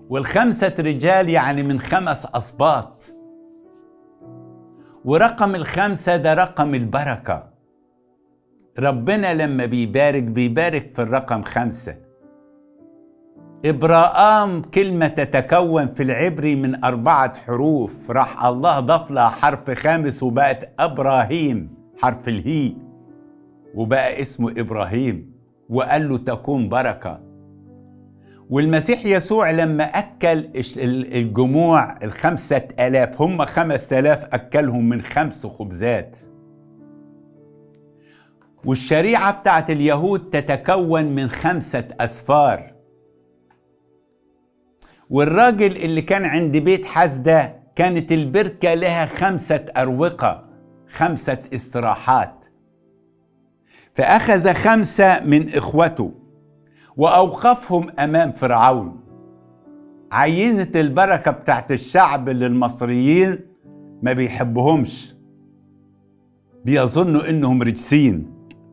والخمسة رجال يعني من خمس أسباط ورقم الخمسة ده رقم البركة ربنا لما بيبارك بيبارك في الرقم خمسة إبراءام كلمة تتكون في العبري من أربعة حروف راح الله ضاف لها حرف خامس وبقت إبراهيم حرف الهي وبقى اسمه إبراهيم وقال له تكون بركة والمسيح يسوع لما أكل الجموع الخمسة ألاف هم خمسة ألاف أكلهم من خمس خبزات والشريعة بتاعت اليهود تتكون من خمسة أسفار والراجل اللي كان عند بيت حسدة كانت البركة لها خمسة أروقة خمسة استراحات فأخذ خمسة من إخوته وأوقفهم أمام فرعون عينة البركة بتاعت الشعب للمصريين ما بيحبهمش بيظنوا إنهم رجسين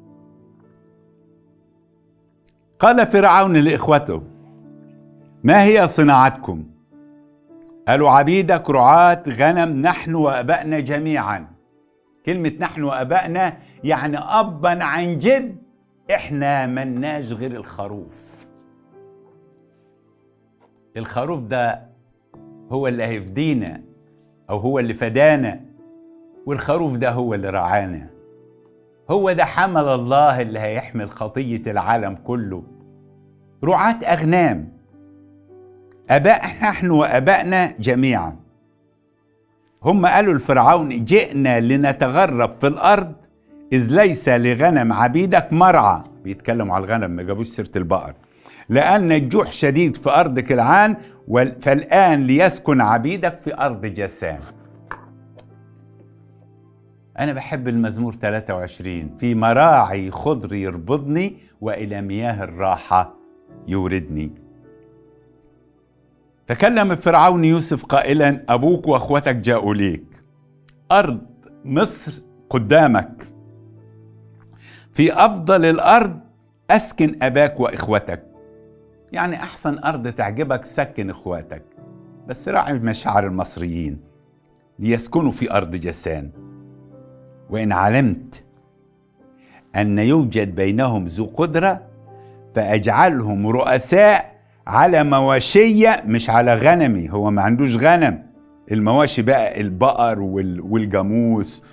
قال فرعون لإخوته ما هي صناعتكم قالوا عبيدك رعاة غنم نحن وأبائنا جميعا كلمة نحن وأبائنا يعني أبا عن جد إحنا مناش غير الخروف الخروف ده هو اللي هيفدينا أو هو اللي فدانا والخروف ده هو اللي رعانا هو ده حمل الله اللي هيحمل خطية العالم كله رعاة أغنام أباء نحن وأبائنا جميعا هم قالوا لفرعون جئنا لنتغرب في الأرض إذ ليس لغنم عبيدك مرعى بيتكلموا على الغنم ما جابوش سيرة البقر لأن الجوع شديد في أرض كلعان فالآن ليسكن عبيدك في أرض جسام أنا بحب المزمور 23 في مراعي خضر يربضني وإلى مياه الراحة يوردني فكلم فرعون يوسف قائلا أبوك وأخوتك جاءوا ليك أرض مصر قدامك في أفضل الأرض أسكن أباك وإخوتك يعني أحسن أرض تعجبك سكن إخواتك بس راعي مشاعر المصريين ليسكنوا في أرض جسان وإن علمت أن يوجد بينهم ذو قدرة فأجعلهم رؤساء على مواشية مش على غنمي هو ما عندوش غنم المواشي بقى البقر والجاموس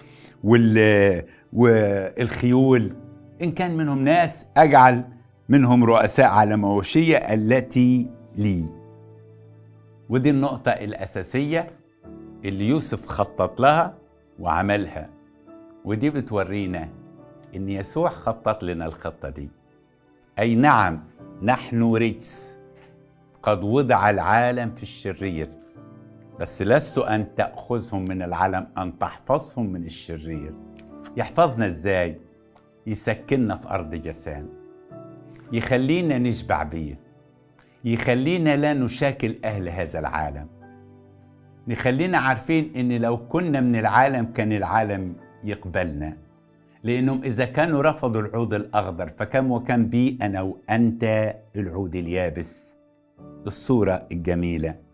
والخيول إن كان منهم ناس أجعل منهم رؤساء على مواشية التي لي ودي النقطة الأساسية اللي يوسف خطط لها وعملها ودي بتورينا إن يسوع خطط لنا الخطة دي أي نعم نحن رجس قد وضع العالم في الشرير بس لست أن تأخذهم من العالم أن تحفظهم من الشرير يحفظنا إزاي؟ يسكننا في أرض جسام يخلينا نشبع بيه يخلينا لا نشاكل أهل هذا العالم نخلينا عارفين إن لو كنا من العالم كان العالم يقبلنا لأنهم إذا كانوا رفضوا العود الأخضر فكم وكم بي أنا وأنت العود اليابس الصورة الجميلة